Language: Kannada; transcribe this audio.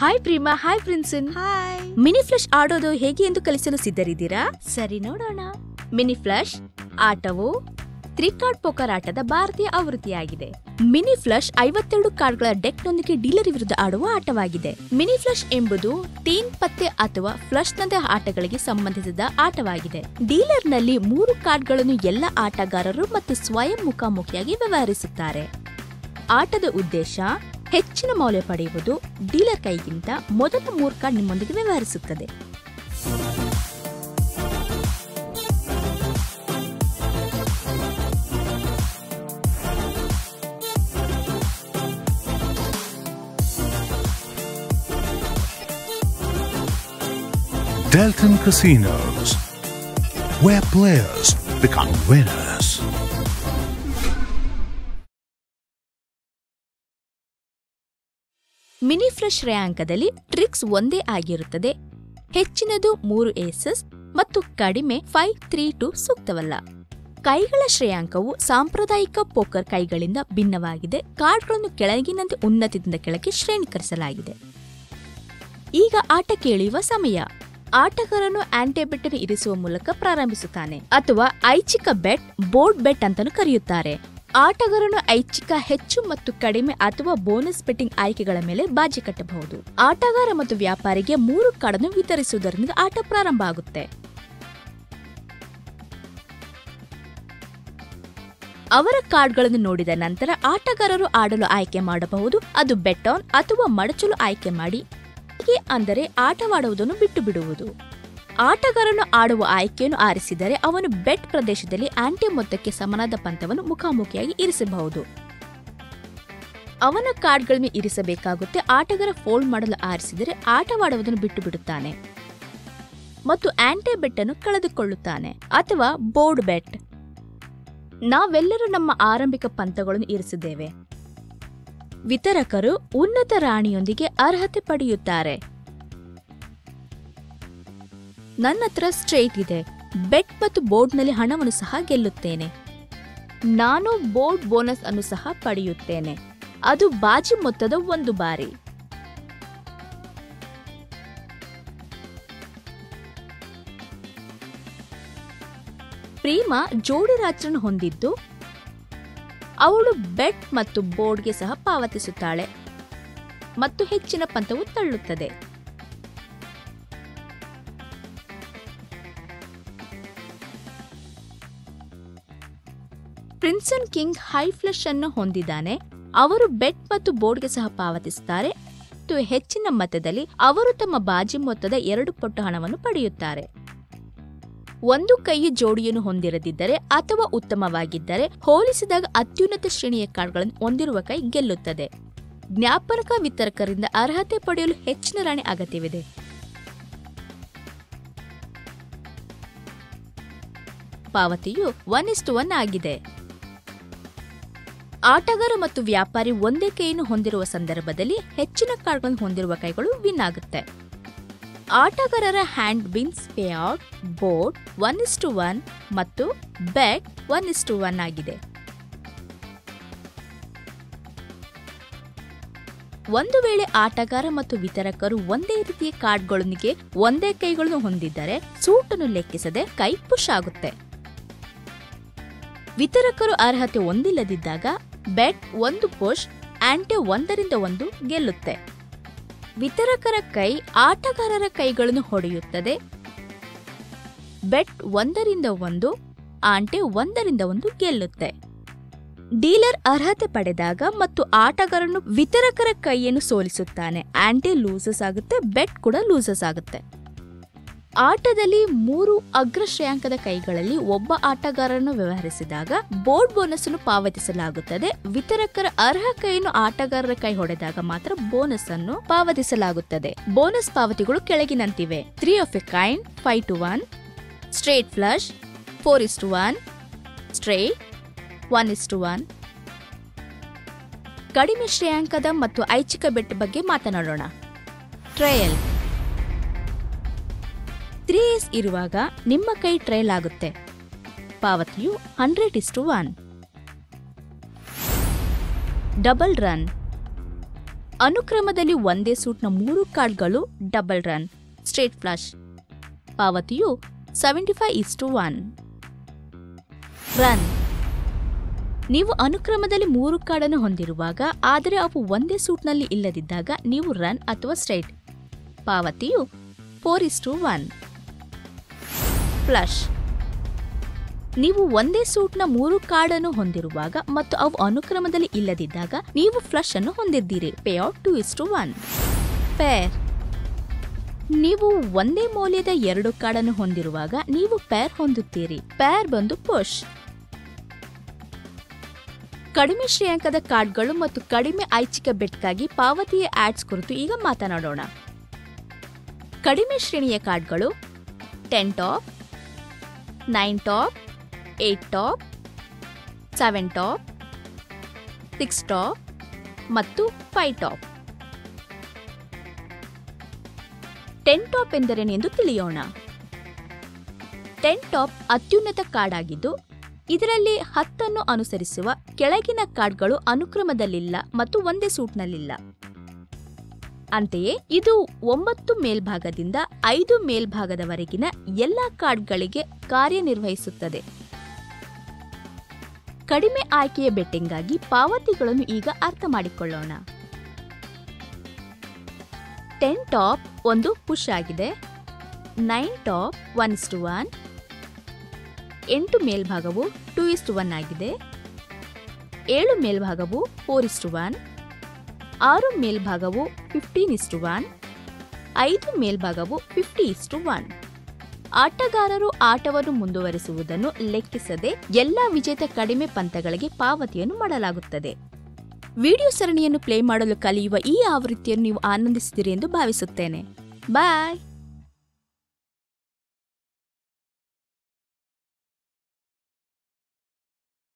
ಹಾಯ್ ಪ್ರೀಮಾ ಹಾಯ್ ಪ್ರಿನ್ಸನ್ ಹಾಯ್ ಮಿನಿ ಫ್ಲಶ್ ಆಡೋದು ಹೇಗೆ ಎಂದು ಕಲಿಸಲು ಸಿದ್ಧರಿದ್ದೀರಾ ಸರಿ ನೋಡೋಣ ಮಿನಿ ಫ್ಲಶ್ ಆಟವು ತ್ರೀ ಕಾರ್ಡ್ ಪೋಕರ್ ಆಟದ ಭಾರತೀಯ ಆವೃತ್ತಿಯಾಗಿದೆ ಮಿನಿ ಫ್ಲಶ್ ಐವತ್ತೆರಡು ಕಾರ್ಡ್ಗಳ ಡೆಕ್ನೊಂದಿಗೆ ಡೀಲರ್ ವಿರುದ್ಧ ಆಡುವ ಆಟವಾಗಿದೆ ಮಿನಿ ಫ್ಲಶ್ ಎಂಬುದು ತೀನ್ ಪತ್ತೆ ಅಥವಾ ಫ್ಲಶ್ನಂತಹ ಆಟಗಳಿಗೆ ಸಂಬಂಧಿಸಿದ ಆಟವಾಗಿದೆ ಡೀಲರ್ನಲ್ಲಿ ಮೂರು ಕಾರ್ಡ್ಗಳನ್ನು ಎಲ್ಲ ಆಟಗಾರರು ಮತ್ತು ಸ್ವಯಂ ಮುಖಾಮುಖಿಯಾಗಿ ವ್ಯವಹರಿಸುತ್ತಾರೆ ಆಟದ ಉದ್ದೇಶ ಹೆಚ್ಚಿನ ಮೌಲ್ಯ ಪಡೆಯುವುದು ಡೀಲರ್ ಕೈಗಿಂತ ಮೊದಲ ಮೂರು ಕಾರ್ಡ್ ನಿಮ್ಮೊಂದಿಗೆ ವ್ಯವಹರಿಸುತ್ತದೆ Delton Casinos, where players become winners. Mini flush ಶ್ರೇಯಾಂಕದಲ್ಲಿ ಟ್ರಿಕ್ಸ್ ಒಂದೇ ಆಗಿರುತ್ತದೆ ಹೆಚ್ಚಿನದು ಮೂರು ಏಸಸ್ ಮತ್ತು ಕಡಿಮೆ ಫೈವ್ ತ್ರೀ ಟು ಸೂಕ್ತವಲ್ಲ ಕೈಗಳ ಶ್ರೇಯಾಂಕವು ಸಾಂಪ್ರದಾಯಿಕ ಪೋಕರ್ ಕೈಗಳಿಂದ ಭಿನ್ನವಾಗಿದೆ ಕಾರ್ಡ್ಗಳನ್ನು ಕೆಳಗಿನಂತೆ ಉನ್ನತದಿಂದ ಕೆಳಗೆ ಶ್ರೇಣೀಕರಿಸಲಾಗಿದೆ ಈಗ ಆಟ ಕೇಳಿಯುವ ಸಮಯ ಆಟಗಾರನು ಆಂಟೆಬೆಟ್ ಇರಿಸುವ ಮೂಲಕ ಪ್ರಾರಂಭಿಸುತ್ತಾನೆ ಅಥವಾ ಐಚ್ಛಿಕ ಬೆಟ್ ಬೋರ್ಡ್ ಬೆಟ್ ಅಂತಾನು ಕರೆಯುತ್ತಾರೆ ಆಟಗಾರನು ಐಚ್ಛಿಕ ಹೆಚ್ಚು ಮತ್ತು ಕಡಿಮೆ ಅಥವಾ ಬೋನಸ್ ಬೆಟ್ಟಿಂಗ್ ಆಯ್ಕೆಗಳ ಮೇಲೆ ಬಾಜಿ ಕಟ್ಟಬಹುದು ಆಟಗಾರ ಮತ್ತು ವ್ಯಾಪಾರಿಗೆ ಮೂರು ಕಾರ್ಡನ್ನು ವಿತರಿಸುವುದರಿಂದ ಆಟ ಪ್ರಾರಂಭ ಆಗುತ್ತೆ ಅವರ ಕಾರ್ಡ್ಗಳನ್ನು ನೋಡಿದ ನಂತರ ಆಟಗಾರರು ಆಡಲು ಆಯ್ಕೆ ಮಾಡಬಹುದು ಅದು ಬೆಟ್ ಆನ್ ಅಥವಾ ಮಡಚಲು ಆಯ್ಕೆ ಮಾಡಿ ಹೀಗೆ ಅಂದರೆ ಆಟವಾಡುವುದನ್ನು ಬಿಟ್ಟು ಬಿಡುವುದು ಆಟಗಾರನು ಆಡುವ ಆಯ್ಕೆಯನ್ನು ಆರಿಸಿದರೆ ಅವನು ಬೆಟ್ ಪ್ರದೇಶದಲ್ಲಿ ಆಂಟಿ ಮೊತ್ತಕ್ಕೆ ಸಮನಾದ ಪಂತವನ್ನು ಮುಖಾಮುಖಿಯಾಗಿ ಇರಿಸಬಹುದು ಅವನ ಕಾರ್ಡ್ಗಳನ್ನು ಇರಿಸಬೇಕಾಗುತ್ತೆ ಆಟಗಾರ ಫೋಲ್ಡ್ ಮಾಡಲು ಆರಿಸಿದರೆ ಆಟವಾಡುವುದನ್ನು ಬಿಟ್ಟು ಬಿಡುತ್ತಾನೆ ಮತ್ತು ಆಂಟಿ ಬೆಟ್ ಅನ್ನು ಕಳೆದುಕೊಳ್ಳುತ್ತಾನೆ ಅಥವಾ ಬೋರ್ಡ್ ಬೆಟ್ ನಾವೆಲ್ಲರೂ ನಮ್ಮ ಆರಂಭಿಕ ಪಂತಗಳನ್ನು ಇರಿಸಿದ್ದೇವೆ ವಿತರಕರು ಉನ್ನತ ರಾಣಿಯೊಂದಿಗೆ ಅರ್ಹತೆ ಪಡೆಯುತ್ತಾರೆ ನನ್ನ ಹತ್ರ ಸ್ಟ್ರೇಟ್ ಇದೆ ಬೆಟ್ ಮತ್ತು ಬೋರ್ಡ್ನಲ್ಲಿ ಹಣವನ್ನು ಸಹ ಗೆಲ್ಲುತ್ತೇನೆ ನಾನು ಬೋರ್ಡ್ ಬೋನಸ್ ಅನ್ನು ಸಹ ಪಡೆಯುತ್ತೇನೆ ಅದು ಬಾಜಿ ಮೊತ್ತದ ಒಂದು ಬಾರಿ ಪ್ರೀಮಾ ಜೋಡಿ ರಾಜರನ್ನು ಹೊಂದಿದ್ದು ಅವಳು ಬೆಟ್ ಮತ್ತು ಬೋರ್ಡ್ಗೆ ಸಹ ಪಾವತಿಸುತ್ತಾಳೆ ಮತ್ತು ಹೆಚ್ಚಿನ ಪಂತವು ತಳ್ಳುತ್ತದೆ ಪ್ರಿನ್ಸನ್ ಕಿಂಗ್ ಹೈ ಫ್ಲಶ್ ಅನ್ನು ಹೊಂದಿದ್ದಾನೆ ಅವರು ಬೆಟ್ ಮತ್ತು ಬೋರ್ಡ್ಗೆ ಸಹ ಪಾವತಿಸುತ್ತಾರೆ ಮತ್ತು ಹೆಚ್ಚಿನ ಮತದಲ್ಲಿ ಅವರು ತಮ್ಮ ಬಾಜಿ ಮೊತ್ತದ ಎರಡು ಪಟ್ಟು ಹಣವನ್ನು ಪಡೆಯುತ್ತಾರೆ ಒಂದು ಕೈಯ ಜೋಡಿಯನ್ನು ಹೊಂದಿರದಿದ್ದರೆ ಅಥವಾ ಉತ್ತಮವಾಗಿದ್ದರೆ ಹೋಲಿಸಿದಾಗ ಅತ್ಯುನ್ನತ ಶ್ರೇಣಿಯ ಕಾರ್ಡ್ಗಳನ್ನು ಹೊಂದಿರುವ ಕೈ ಗೆಲ್ಲುತ್ತದೆ ಜ್ಞಾಪನಕ ವಿತರಕರಿಂದ ಅರ್ಹತೆ ಪಡೆಯಲು ಹೆಚ್ಚಿನ ರಾಣಿ ಅಗತ್ಯವಿದೆ ಪಾವತಿಯು ಒನ್ ಇಸ್ಟು ಒನ್ ಆಗಿದೆ ಆಟಗಾರ ಮತ್ತು ವ್ಯಾಪಾರಿ ಒಂದೇ ಕೈಯನ್ನು ಹೊಂದಿರುವ ಸಂದರ್ಭದಲ್ಲಿ ಹೆಚ್ಚಿನ ಕಾರ್ಡ್ಗಳನ್ನು ಹೊಂದಿರುವ ಕೈಗಳು ವಿನ್ ಆಗುತ್ತೆ ಆಟಗಾರರ hand wins payout board one is to one ಮತ್ತು bet one is to one ಆಗಿದೆ ಒಂದು ವೇಳೆ ಆಟಗಾರ ಮತ್ತು ವಿತರಕರು ಒಂದೇ ರೀತಿಯ ಕಾರ್ಡ್ಗಳೊಂದಿಗೆ ಒಂದೇ ಕೈಗಳನ್ನು ಹೊಂದಿದ್ದರೆ ಸೂಟನ್ನು ಲೆಕ್ಕಿಸದೆ ಕೈ ಪುಷ್ ಆಗುತ್ತೆ ವಿತರಕರು ಅರ್ಹತೆ ಹೊಂದಿಲ್ಲದಿದ್ದಾಗ ಬೆಟ್ ಒಂದು ಪುಷ್ ಆಂಟೆ ಒಂದರಿಂದ ಒಂದು ಗೆಲ್ಲುತ್ತೆ ವಿತರಕರ ಕೈ ಆಟಗಾರರ ಕೈಗಳನ್ನು ಹೊಡೆಯುತ್ತದೆ ಬೆಟ್ ಒಂದರಿಂದ ಒಂದು ಆಂಟೆ ಒಂದರಿಂದ ಒಂದು ಗೆಲ್ಲುತ್ತೆ ಡೀಲರ್ ಅರ್ಹತೆ ಪಡೆದಾಗ ಮತ್ತು ಆಟಗಾರನು ವಿತರಕರ ಕೈಯನ್ನು ಸೋಲಿಸುತ್ತಾನೆ ಆಂಟೆ ಲೂಸಸ್ ಆಗುತ್ತೆ ಬೆಟ್ ಕೂಡ ಲೂಸಸ್ ಆಗುತ್ತೆ ಆಟದಲ್ಲಿ ಮೂರು ಅಗ್ರ ಶ್ರೇಯಾಂಕದ ಕೈಗಳಲ್ಲಿ ಒಬ್ಬ ಆಟಗಾರರನ್ನು ವ್ಯವಹರಿಸಿದಾಗ ಬೋರ್ಡ್ ಬೋನಸ್ ಅನ್ನು ಪಾವತಿಸಲಾಗುತ್ತದೆ ವಿತರಕರ ಅರ್ಹ ಕೈಯನ್ನು ಆಟಗಾರರ ಕೈ ಹೊಡೆದಾಗ ಮಾತ್ರ ಬೋನಸ್ ಅನ್ನು ಪಾವತಿಸಲಾಗುತ್ತದೆ ಬೋನಸ್ ಪಾವತಿಗಳು ಕೆಳಗಿನಂತಿವೆ three of a kind five to one straight flush four is to one straight one is to one ಕಡಿಮೆ ಶ್ರೇಯಾಂಕದ ಮತ್ತು ಐಚ್ಛಿಕ ಬೆಟ್ ಬಗ್ಗೆ ಮಾತನಾಡೋಣ ಟ್ರಯಲ್ ತ್ರೀ ಎಸ್ ಇರುವಾಗ ನಿಮ್ಮ ಕೈ ಟ್ರಯಲ್ ಆಗುತ್ತೆ ಪಾವತಿಯು hundred is to one double run ಅನುಕ್ರಮದಲ್ಲಿ ಒಂದೇ ಸೂಟ್ನ ಮೂರು ಕಾರ್ಡ್ಗಳು ಡಬಲ್ ರನ್ ಸ್ಟ್ರೇಟ್ ಫ್ಲಶ್ ಪಾವತಿಯು seventy five is to one run ನೀವು ಅನುಕ್ರಮದಲ್ಲಿ ಮೂರು ಕಾರ್ಡನ್ನು ಹೊಂದಿರುವಾಗ ಆದರೆ ಅವು ಒಂದೇ ಸೂಟ್ನಲ್ಲಿ ಇಲ್ಲದಿದ್ದಾಗ ನೀವು ರನ್ ಅಥವಾ ಸ್ಟ್ರೈಟ್ ಪಾವತಿಯು four is to one flush ನೀವು ಒಂದೇ ಸೂಟ್ನ ಮೂರು ಕಾರ್ಡನ್ನು ಹೊಂದಿರುವಾಗ ಮತ್ತು ಅವು ಅನುಕ್ರಮದಲ್ಲಿ ಇಲ್ಲದಿದ್ದಾಗ ನೀವು ಫ್ಲಶ್ ಅನ್ನು ಹೊಂದಿದ್ದೀರಿ pay out two is to one pair ನೀವು ಒಂದೇ ಮೌಲ್ಯದ ಎರಡು ಕಾರ್ಡನ್ನು ಹೊಂದಿರುವಾಗ ನೀವು ಪೇರ್ ಹೊಂದುತ್ತೀರಿ ಪೇರ್ ಬಂದು ಪುಷ್ ಕಡಿಮೆ ಶ್ರೇಯಾಂಕದ ಕಾರ್ಡ್ಗಳು ಮತ್ತು ಕಡಿಮೆ ಐಚ್ಛಿಕ ಬೆಟ್ಗಾಗಿ ಪಾವತಿಯ ಆಡ್ಸ್ ಕುರಿತು ಈಗ ಮಾತನಾಡೋಣ ಕಡಿಮೆ ಶ್ರೇಣಿಯ ಕಾರ್ಡ್ಗಳು ten top nine top eight top seven top six top ಮತ್ತು ಫೈವ್ ಟಾಪ್ ಟೆನ್ ಟಾಪ್ ಎಂದರೇನೆಂದು ತಿಳಿಯೋಣ ಟೆನ್ ಟಾಪ್ ಅತ್ಯುನ್ನತ ಕಾರ್ಡ್ ಆಗಿದ್ದು ಇದರಲ್ಲಿ ಹತ್ತನ್ನು ಅನುಸರಿಸುವ ಕೆಳಗಿನ ಕಾರ್ಡ್ಗಳು ಅನುಕ್ರಮದಲ್ಲಿಲ್ಲ ಮತ್ತು ಒಂದೇ ಸೂಟ್ನಲ್ಲಿಲ್ಲ ಅಂತೆಯೇ ಇದು ಒಂಬತ್ತು ಮೇಲ್ಭಾಗದಿಂದ ಐದು ಮೇಲ್ಭಾಗದವರೆಗಿನ ಎಲ್ಲಾ ಕಾರ್ಡ್ಗಳಿಗೆ ಕಾರ್ಯನಿರ್ವಹಿಸುತ್ತದೆ ಕಡಿಮೆ ಆಯ್ಕೆಯ ಬೆಟ್ಟಿಂಗಾಗಿ ಪಾವತಿಗಳನ್ನು ಈಗ ಅರ್ಥ ಮಾಡಿಕೊಳ್ಳೋಣ ಟೆನ್ ಟಾಪ್ ಒಂದು ಪುಷ್ ಆಗಿದೆ nine top one is to one ಎಂಟು ಮೇಲ್ಭಾಗವು ಟೂ ಇಸ್ ಟು ಒನ್ ಆಗಿದೆ ಏಳು ಮೇಲ್ಭಾಗವು ಫೋರ್ ಇಸ್ ಟು ಒನ್ ಆರು ಮೇಲ್ಭಾಗವು ಫಿಫ್ಟೀನ್ ಇಸ್ ಟು ಒನ್ ಐದು ಮೇಲ್ಭಾಗವು ಫಿಫ್ಟಿ ಇಸ್ ಟು ಒನ್ ಆಟಗಾರರು ಆಟವನ್ನು ಮುಂದುವರಿಸುವುದನ್ನು ಲೆಕ್ಕಿಸದೆ ಎಲ್ಲಾ ವಿಜೇತ ಕಡಿಮೆ ಪಂತಗಳಿಗೆ ಪಾವತಿಯನ್ನು ಮಾಡಲಾಗುತ್ತದೆ ವಿಡಿಯೋ ಸರಣಿಯನ್ನು ಪ್ಲೇ ಮಾಡಲು ಕಲಿಯುವ ಈ ಆವೃತ್ತಿಯನ್ನು ನೀವು ಆನಂದಿಸಿದಿರಿ ಎಂದು ಭಾವಿಸುತ್ತೇನೆ ಬಾಯ್